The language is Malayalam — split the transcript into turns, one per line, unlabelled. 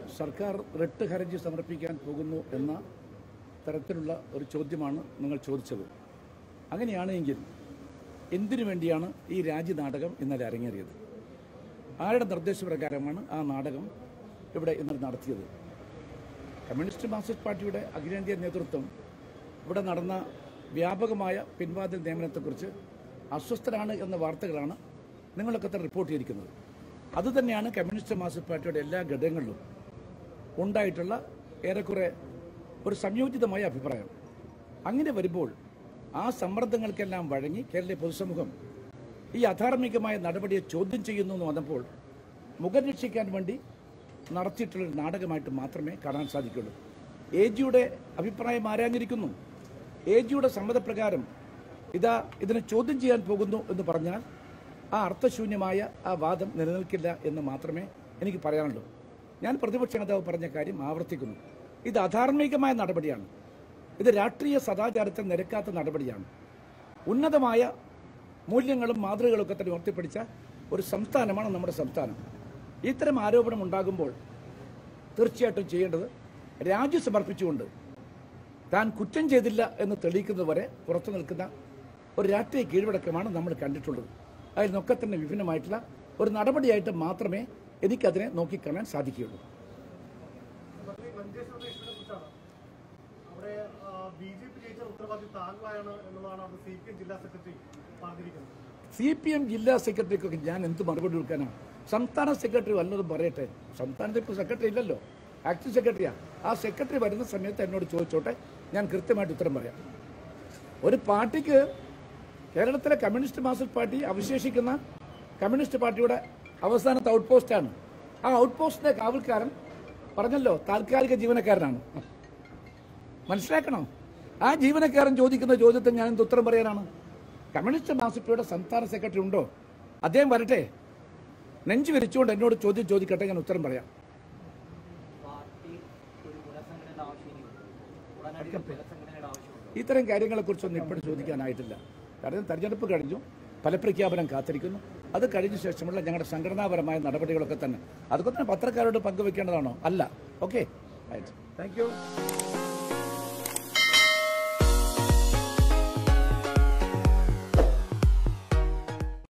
സർക്കാർ റിട്ട് ഹർജി സമർപ്പിക്കാൻ പോകുന്നു എന്ന തരത്തിലുള്ള ഒരു ചോദ്യമാണ് നിങ്ങൾ ചോദിച്ചത് അങ്ങനെയാണെങ്കിൽ എന്തിനു വേണ്ടിയാണ് ഈ രാജ്യനാടകം ഇന്നലെ അരങ്ങേറിയത് ആരുടെ നിർദ്ദേശപ്രകാരമാണ് ആ നാടകം ഇവിടെ ഇന്നലെ നടത്തിയത് കമ്മ്യൂണിസ്റ്റ് മാർക്സിസ്റ്റ് പാർട്ടിയുടെ അഖിലേന്ത്യാ നേതൃത്വം ഇവിടെ നടന്ന വ്യാപകമായ പിൻവാതിൽ നിയമനത്തെക്കുറിച്ച് അസ്വസ്ഥരാണ് എന്ന വാർത്തകളാണ് നിങ്ങളൊക്കെ തന്നെ റിപ്പോർട്ട് ചെയ്തിരിക്കുന്നത് അതുതന്നെയാണ് കമ്മ്യൂണിസ്റ്റ് മാർക്സിസ്റ്റ് പാർട്ടിയുടെ എല്ലാ ഘടകങ്ങളിലും ഉണ്ടായിട്ടുള്ള ഏറെക്കുറെ ഒരു സംയോജിതമായ അഭിപ്രായം അങ്ങനെ വരുമ്പോൾ ആ സമ്മർദ്ദങ്ങൾക്കെല്ലാം വഴങ്ങി കേരള പൊതുസമൂഹം ഈ അധാർമികമായ നടപടിയെ ചോദ്യം ചെയ്യുന്നു എന്ന് വന്നപ്പോൾ മുഖം രക്ഷിക്കാൻ വേണ്ടി നടത്തിയിട്ടുള്ള ഒരു നാടകമായിട്ട് മാത്രമേ കാണാൻ സാധിക്കുള്ളൂ എ ജിയുടെ അഭിപ്രായം ആരാഞ്ഞിരിക്കുന്നു എ ജിയുടെ സമ്മതപ്രകാരം ഇതാ ഇതിനെ ചോദ്യം ചെയ്യാൻ പോകുന്നു എന്ന് പറഞ്ഞാൽ ആ അർത്ഥശൂന്യമായ ആ വാദം നിലനിൽക്കില്ല എന്ന് മാത്രമേ എനിക്ക് പറയാനുള്ളൂ ഞാൻ പ്രതിപക്ഷ നേതാവ് പറഞ്ഞ കാര്യം ആവർത്തിക്കുന്നു ഇത് അധാർമികമായ നടപടിയാണ് ഇത് രാഷ്ട്രീയ സദാചാരത്തിൽ നിരക്കാത്ത നടപടിയാണ് ഉന്നതമായ മൂല്യങ്ങളും മാതൃകകളൊക്കെ തന്നെ ഉയർത്തിപ്പിടിച്ച ഒരു സംസ്ഥാനമാണ് നമ്മുടെ സംസ്ഥാനം ഇത്തരം ആരോപണം ഉണ്ടാകുമ്പോൾ തീർച്ചയായിട്ടും ചെയ്യേണ്ടത് രാജി സമർപ്പിച്ചുകൊണ്ട് താൻ കുറ്റം ചെയ്തില്ല എന്ന് തെളിയിക്കുന്നത് വരെ പുറത്തു നിൽക്കുന്ന ഒരു രാഷ്ട്രീയ കീഴ്വഴക്കമാണ് നമ്മൾ കണ്ടിട്ടുള്ളത് അതിൽ നിന്നൊക്കെ തന്നെ വിഭിന്നമായിട്ടുള്ള ഒരു നടപടിയായിട്ട് മാത്രമേ എനിക്കതിനെ നോക്കിക്കാണാൻ സാധിക്കുകയുള്ളൂ
മന്ത്രി മഞ്ചേശ്വര ഇഷ്യൂനെ കുറിച്ചാണ് അവിടെ ബി ജെ പി ജയിച്ച ഉത്തരവാദി താങ്കളാണ് എന്നതാണ് അത് സി പി എം ജില്ലാ സെക്രട്ടറി പറഞ്ഞിരിക്കുന്നത്
സി പി എം ജില്ലാ സെക്രട്ടറിക്കൊക്കെ ഞാൻ എന്ത് മറുപടി കൊടുക്കാനാണ് സംസ്ഥാന സെക്രട്ടറി വല്ലതും പറയട്ടെ സംസ്ഥാനത്ത് ഇപ്പോൾ സെക്രട്ടറി ഇല്ലല്ലോ ആക്ടീവ് സെക്രട്ടറിയാ ആ സെക്രട്ടറി വരുന്ന സമയത്ത് എന്നോട് ചോദിച്ചോട്ടെ ഞാൻ കൃത്യമായിട്ട് ഉത്തരം പറയാം ഒരു പാർട്ടിക്ക് കേരളത്തിലെ കമ്മ്യൂണിസ്റ്റ് മാർക്സിസ്റ്റ് പാർട്ടി അവശേഷിക്കുന്ന കമ്മ്യൂണിസ്റ്റ് പാർട്ടിയുടെ അവസാനത്തെ ഔട്ട് പോസ്റ്റാണ് ആ ഔട്ട് പോസ്റ്റിന്റെ കാവൽക്കാരൻ പറഞ്ഞല്ലോ താൽക്കാലിക ജീവനക്കാരനാണ് മനസ്സിലാക്കണം ആ ജീവനക്കാരൻ ചോദിക്കുന്ന ചോദ്യത്തിന് ഞാൻ എന്ത് ഉത്തരം പറയാനാണ് കമ്മ്യൂണിസ്റ്റ് മാസിപ്പയുടെ സംസ്ഥാന സെക്രട്ടറി ഉണ്ടോ അദ്ദേഹം വരട്ടെ നെഞ്ചു വിരിച്ചുകൊണ്ട് എന്നോട് ചോദ്യം ചോദിക്കട്ടെ ഞാൻ ഉത്തരം പറയാം
പാർട്ടി ഒരു പുനഃസംഘടനയുടെ ആവശ്യമില്ല ഉടനടി ഒരു പുനഃസംഘടനയുടെ ആവശ്യമുണ്ട്
ഇത്തരം കാര്യങ്ങളെക്കുറിച്ചൊന്നും ഇപ്പോഴും ചോദിക്കാനായിട്ടില്ല കാരണം തെരഞ്ഞെടുപ്പ് കഴിഞ്ഞു ഫലപ്രഖ്യാപനം കാത്തിരിക്കുന്നു അത് കഴിഞ്ഞ ശേഷമുള്ള ഞങ്ങളുടെ സംഘടനാപരമായ നടപടികളൊക്കെ തന്നെ അതൊക്കെ തന്നെ പത്രക്കാരോട് പങ്കുവെക്കേണ്ടതാണോ അല്ല ഓക്കെ താങ്ക് യു